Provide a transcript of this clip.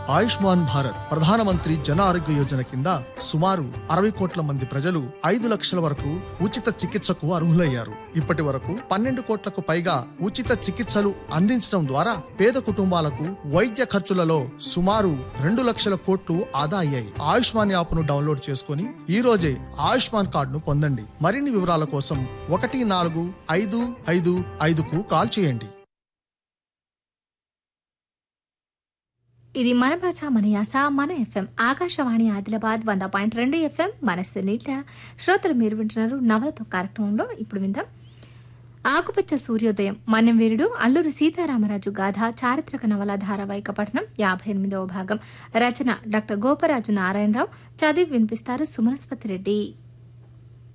ఆయుష్మాన్ భారత్ ప్రధానమంత్రి జన ఆరోగ్య యోజన కింద సుమారు అరవై కోట్ల మంది ప్రజలు ఐదు లక్షల వరకు ఉచిత చికిత్సకు అర్హులయ్యారు ఇప్పటి వరకు పన్నెండు కోట్లకు పైగా ఉచిత చికిత్సలు అందించడం ద్వారా పేద కుటుంబాలకు వైద్య ఖర్చులలో సుమారు రెండు లక్షల కోట్లు ఆదా అయ్యాయి ఆయుష్మాన్ యాప్ ను డౌన్లోడ్ చేసుకుని ఈ రోజే ఆయుష్మాన్ కార్డును పొందండి మరిన్ని వివరాల కోసం ఒకటి నాలుగు ఐదు ఐదు ఐదుకు కాల్ చేయండి ఇది మన భాష మన యాస మన ఎఫ్ఎం ఆకాశవాణి ఆదిలాబాద్ వంద పాయింట్ రెండు ఎఫ్ఎం మనస్సు నీట్ల శ్రోతలు మీరు వింటున్నారు నవలతో కార్యక్రమంలో ఇప్పుడు విందాం ఆకుపచ్చ సూర్యోదయం మన్యం వీరుడు అల్లూరి సీతారామరాజు గాథ చారిత్రక నవల ధారావాహిక పఠనం యాభై ఎనిమిదవ భాగం రచన డాక్టర్ గోపరాజు నారాయణరావు చదివి వినిపిస్తారు సుమనస్పతి రెడ్డి